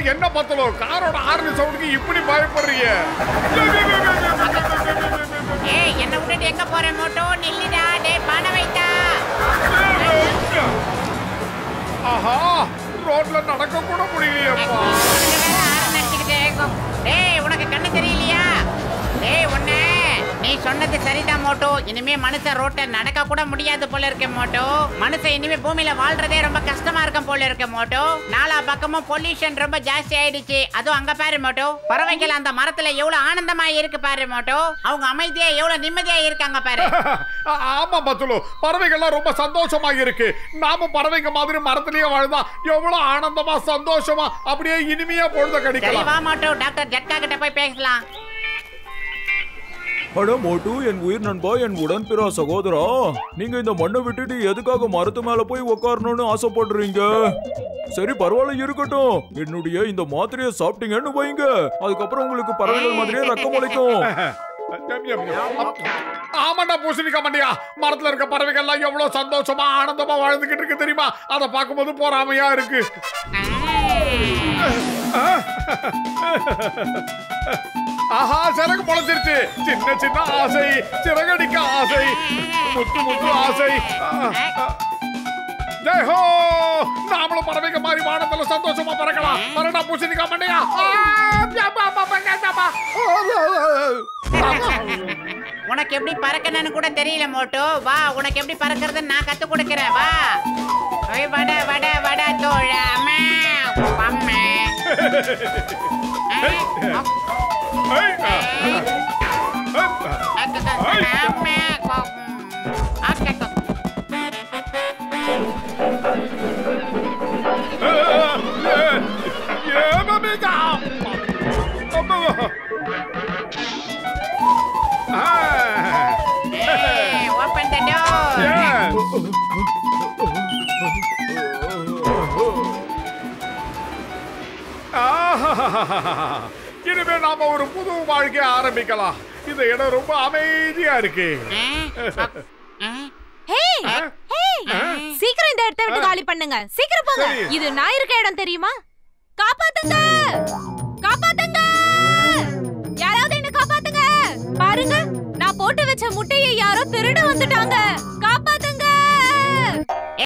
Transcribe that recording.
என்ன பத்தலோ காரோட ஆர்னி சவுண்டுக்கு இப்படி பயப்படுறீங்க ஏய் என்ன விட்டுட்டு எங்க போற மோட்டோ நில்லுடா டேய் பணம் வைத்தா ஆஹா ரோட்ல நடக்க கூட முடியலையப்பா உனக்கு வேற ஆரம் அடிச்சுக்கிட்டே இருக்கும். டேய் உனக்கு கண்ணு தெரியலையா டேய் உன்ன நீ சொன்னது சரிதான் மோட்டோ இனிமே மனுஷன் ரோட்ல நடக்க கூட முடியாது போல இருக்க மோட்டோ மனுஷன் இனிமே பூமியில வாழ்றதே ரொம்ப கஷ்டமா இருக்கும் போல இருக்க மோட்டோ நாலா பக்கமும் பொல்யூஷன் ரொம்ப ஜாஸ்தி ஆயிடுச்சு அதுவும் அங்க பாரு மோட்டோ பறவைகள் அந்த மரத்துல எவ்வளவு ஆனந்தமா இருக்கு பாரு மோட்டோ அவங்க அமைதியா எவ்வளவு நிம்மதியா இருக்காங்க பாரு ஆ- ஆமா பத்துலு பறவைகள்லாம் ரொம்ப சந்தோஷமா இருக்கு நாம பறவைங்க மாதிரி மரத்திலேயே வாழ்ந்தா எவ்வளவு ஆனந்தமா சந்தோஷமா அப்படியே இனிமையா பொழுத சரி கடிக்கலாம் வா மோட்டோ டாக்டர் ஜட்கா கிட்ட போய் பேசலாம் அட மோட்டு என் உயிர் நண்பா என் உடன்பிறா சகோதரா நீங்க இந்த மண்ணை விட்டுட்டு எதுக்காக மரத்து மேல போய் உட்காரணும்னு ஆசைப்படுறீங்க சரி பரவாயில்ல இருக்கட்டும் என்னுடைய இந்த மாத்திரையை சாப்பிட்டீங்கன்னு வைங்க அதுக்கப்புறம் உங்களுக்கு பறவைகள் மாதிரியே ரக்கம் முளைக்கும் ஆமாண்டா பூசணிக்கா மண்டியா மரத்துல இருக்க பறவைகள்லாம் எவ்வளவு சந்தோஷமா ஆனந்தமா வாழ்ந்துகிட்டு இருக்கு தெரியுமா அதை பார்க்கும்போது போறாமையா இருக்கு ஆஹா சிறகு முளைச்சிருச்சு சின்ன சின்ன ஆசை சிறகடிக்க ஆசை முத்து முத்து ஆசை ஜெய் ஹோ நாமளும் பறவைங்க மாதிரி வானத்துல சந்தோஷமா பறக்கலாம் பறடா பூசணிக்கா மண்டையா ஆ, பியாப்பா, பாப்பா, பியாப்பா. உனக்கு எப்படி பறக்கணும்னு கூட தெரியல மோட்டோ வா உனக்கு எப்படி பறக்கிறதுன்னு நான் கத்து கொடுக்கிறேன் வா ஓய் வட வட வட தோழாமே அம்மே ஏய், ஆ, ஏ, மம்மிக்கா. அம்மா. ஆ, ஓப்பன் த டோர் ஏ. ஆஹாஹாஹாஹா. இனிமே நாம ஒரு புது வாழ்க்கைய ஆரம்பிக்கலாம் இந்த இடம் ரொம்ப அமைதியா இருக்கு ஹே ஹே சீக்கிரம் இந்த இடத்தை விட்டு காலி பண்ணுங்க சீக்கிரம் போங்க சரி. இது நான் இருக்க இடம் தெரியுமா காப்பாத்துங்க காப்பாத்துங்க யாராவது என்ன காப்பாத்துங்க பாருங்க நான் போட்டு வச்ச முட்டையை யாரோ திருட வந்துட்டாங்க